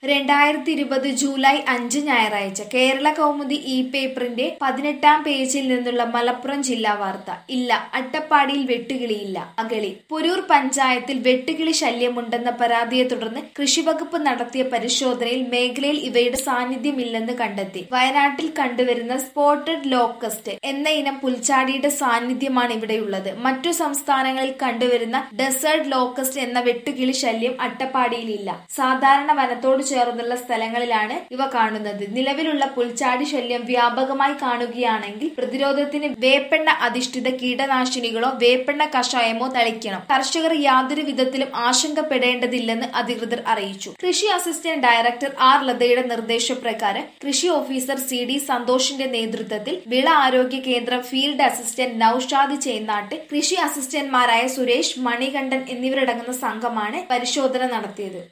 രണ്ടായിരത്തി ഇരുപത് ജൂലൈ അഞ്ച് ഞായറാഴ്ച കേരള കൗമുദി ഇ പേപ്പറിന്റെ പതിനെട്ടാം പേജിൽ നിന്നുള്ള മലപ്പുറം ജില്ലാ വാർത്ത ഇല്ല അട്ടപ്പാടിയിൽ വെട്ടുകിളിയില്ല അഗളി പുരൂർ പഞ്ചായത്തിൽ വെട്ടുകിളി ശല്യമുണ്ടെന്ന പരാതിയെ തുടർന്ന് കൃഷിവകുപ്പ് നടത്തിയ പരിശോധനയിൽ മേഖലയിൽ ഇവയുടെ സാന്നിധ്യമില്ലെന്ന് കണ്ടെത്തി വയനാട്ടിൽ കണ്ടുവരുന്ന സ്പോട്ടഡ് ലോക്കസ്റ്റ് എന്ന ഇനം പുൽച്ചാടിയുടെ സാന്നിധ്യമാണ് ഇവിടെയുള്ളത് മറ്റു സംസ്ഥാനങ്ങളിൽ കണ്ടുവരുന്ന ഡെസേർട്ട് ലോക്കസ്റ്റ് എന്ന വെട്ടുകിളി ശല്യം അട്ടപ്പാടിയിലില്ല സാധാരണ വനത്തോട് ചേർന്നുള്ള സ്ഥലങ്ങളിലാണ് ഇവ കാണുന്നത് നിലവിലുള്ള പുൽച്ചാടി ശല്യം വ്യാപകമായി കാണുകയാണെങ്കിൽ പ്രതിരോധത്തിന് വേപ്പെണ്ണ അധിഷ്ഠിത കീടനാശിനികളോ വേപ്പെണ്ണ കഷായമോ തളിക്കണം കർഷകർ യാതൊരു വിധത്തിലും ആശങ്കപ്പെടേണ്ടതില്ലെന്ന് അധികൃതർ അറിയിച്ചു കൃഷി അസിസ്റ്റന്റ് ഡയറക്ടർ ആർ ലതയുടെ നിർദ്ദേശപ്രകാരം കൃഷി ഓഫീസർ സി ഡി സന്തോഷിന്റെ നേതൃത്വത്തിൽ വിള ആരോഗ്യ കേന്ദ്രം ഫീൽഡ് അസിസ്റ്റന്റ് നൌഷാദ് ചേന്നാട്ട് കൃഷി അസിസ്റ്റന്റ്മാരായ സുരേഷ് മണികണ്ഠൻ എന്നിവരടങ്ങുന്ന സംഘമാണ് പരിശോധന നടത്തിയത്